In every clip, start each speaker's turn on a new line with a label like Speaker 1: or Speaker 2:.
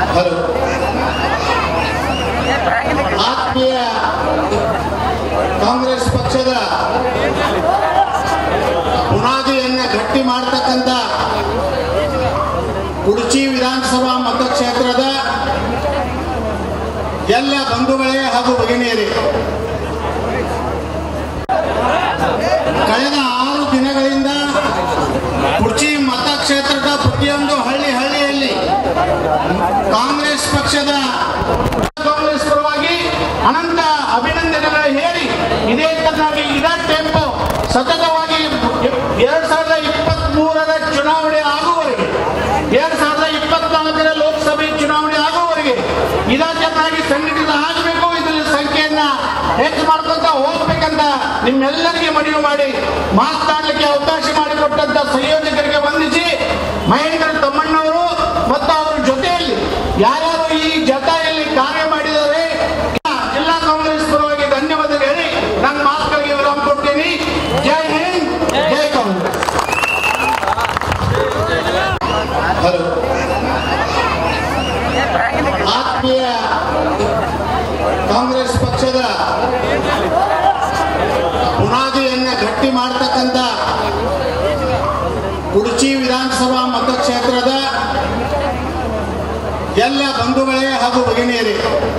Speaker 1: hello ಆತ್ಮೀಯ Congress ಪಕ್ಷದ ಬುನಾದಿಯನ್ನ ಗಟ್ಟಿ ಮಾಡ್ತಕ್ಕಂಥ ಕುಡಚಿ ವಿಧಾನಸಭಾ ಮತಕ್ಷೇತ್ರದ ಎಲ್ಲ ಬಂಧುಗಳೇ ಹಾಗೂ ಭಗಿನಿಯರೇ ಕಳೆದ ಆರು ದಿನಗಳಿಂದ ಕುರ್ಚಿ ಮತಕ್ಷೇತ್ರದ ಪ್ರತಿಯೊಂದು ಹಳ್ಳಿ ಹಳ್ಳಿಯಲ್ಲಿ ಕಾಂಗ್ರೆಸ್ ಪಕ್ಷದ ಕಾಂಗ್ರೆಸ್ ಪರವಾಗಿ ಅನಂತ ಅಭಿನಂದನೆಗಳು ಹೇಳಿ ಇದೇ ತರನಾಗಿ ಇದೇ ಟೆಂಪೋ ಸತತವಾಗಿ ಎರಡ್ ಸಾವಿರದ ಇಪ್ಪತ್ತ್ ಮೂರರ ಚುನಾವಣೆ ಆಗುವವರೆಗೆ ಎರಡ್ ಸಾವಿರದ ಇಪ್ಪತ್ನಾಲ್ಕರ ಲೋಕಸಭೆ ಚುನಾವಣೆ ಆಗುವವರೆಗೆ ಇದೇ ಚೆನ್ನಾಗಿ ಸಂಘಟಿತ ಆಗಬೇಕು ಇದರ ಸಂಖ್ಯೆಯನ್ನ ಹೆಚ್ಚು ಮಾಡ್ಕೊಂತ ಹೋಗ್ಬೇಕಂತ ನಿಮ್ಮೆಲ್ಲರಿಗೆ ಮನವಿ ಮಾಡಿ ಮಾತನಾಡಲಿಕ್ಕೆ ಅವಕಾಶ ಮಾಡಿಕೊಟ್ಟಂತ ಸಂಯೋಜಕರಿಗೆ ವಂದಿಸಿ ಮಹೇಂದ್ರ ತಮ್ಮಣ್ಣವರು ಮತ್ತು ಅವರ ಜೊತೆಯಲ್ಲಿ ಯಾರ್ಯಾರು ಈ ಜತೆಯಲ್ಲಿ ಕಾರ್ಯ ಮಾಡಿದ್ದಾರೆ ಜಿಲ್ಲಾ ಕಾಂಗ್ರೆಸ್ ಪರವಾಗಿ ಧನ್ಯವಾದ ಹೇಳಿ ನನ್ನ ಮಾತುಗಳಿಗೆ ವಿರಾಮ ಕೊಡ್ತೀನಿ ಜೈ ಹಿಂದ್ ಜೈ ಕಾಂಗ್ರೆಸ್ ಹಲೋ ಆತ್ಮೀಯ ಕಾಂಗ್ರೆಸ್ ಪಕ್ಷದ ಬುನಾದಿಯನ್ನ ಗಟ್ಟಿ ಮಾಡ್ತಕ್ಕಂಥ ಕುಡಚಿ ವಿಧಾನಸಭಾ ಮತಕ್ಷೇತ್ರದ ಎಲ್ಲ ಬಂಧುಗಳೇ ಹಾಗೂ ಭಗಿನಿಯರೇ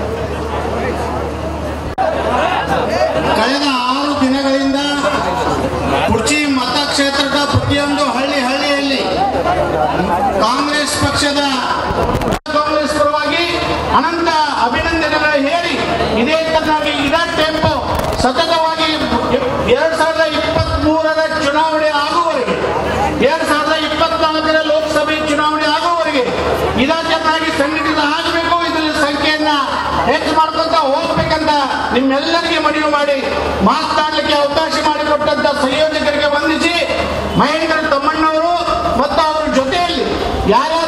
Speaker 1: ಕಳೆದ ಆರು ದಿನಗಳಿಂದ ಕುರ್ಚಿ ಮತಕ್ಷೇತ್ರದ ಪ್ರತಿಯೊಂದು ಹಳ್ಳಿ ಹಳ್ಳಿಯಲ್ಲಿ ಕಾಂಗ್ರೆಸ್ ಪಕ್ಷದ ಕಾಂಗ್ರೆಸ್ ಪರವಾಗಿ ಅನಂತ ಅಭಿನಂದನೆಗಳು ಹೇಳಿ ಇದೇ ತರನಾಗಿ ಇದೇ ಟೆಂಪೋ ಸತತವಾಗಿ ಎರಡ್ ಸಾವಿರದ ಇಪ್ಪತ್ತ್ ಮೂರರ ಚುನಾವಣೆ ಆಗುವವರೆಗೆ ಎರಡ್ ಸಾವಿರದ ಇಪ್ಪತ್ನಾಲ್ಕರ ಲೋಕಸಭೆ ಚುನಾವಣೆ ಆಗುವವರೆಗೆ ಇದೇ ಚೆನ್ನಾಗಿ ಸಂಘಟಿತ ಆಗಬೇಕು ಇದರ ಸಂಖ್ಯೆಯನ್ನ ಹೆಚ್ಚು ಮಾಡ್ಕೊಂತ ಹೋಗ್ಬೇಕಂತ ನಿಮ್ಮೆಲ್ಲರಿಗೆ ಮನವಿ ಮಾಡಿ ಮಾತನಾಡಲಿಕ್ಕೆ ಅವಕಾಶ ಮಾಡಿಕೊಟ್ಟಂತ ಸಂಯೋಜಕರಿಗೆ ವಂದಿಸಿ ಮಹೇಂದ್ರ ತಮ್ಮಣ್ಣವರು ಮತ್ತು ಅವರ ಜೊತೆಯಲ್ಲಿ ಯಾರ್ಯಾರು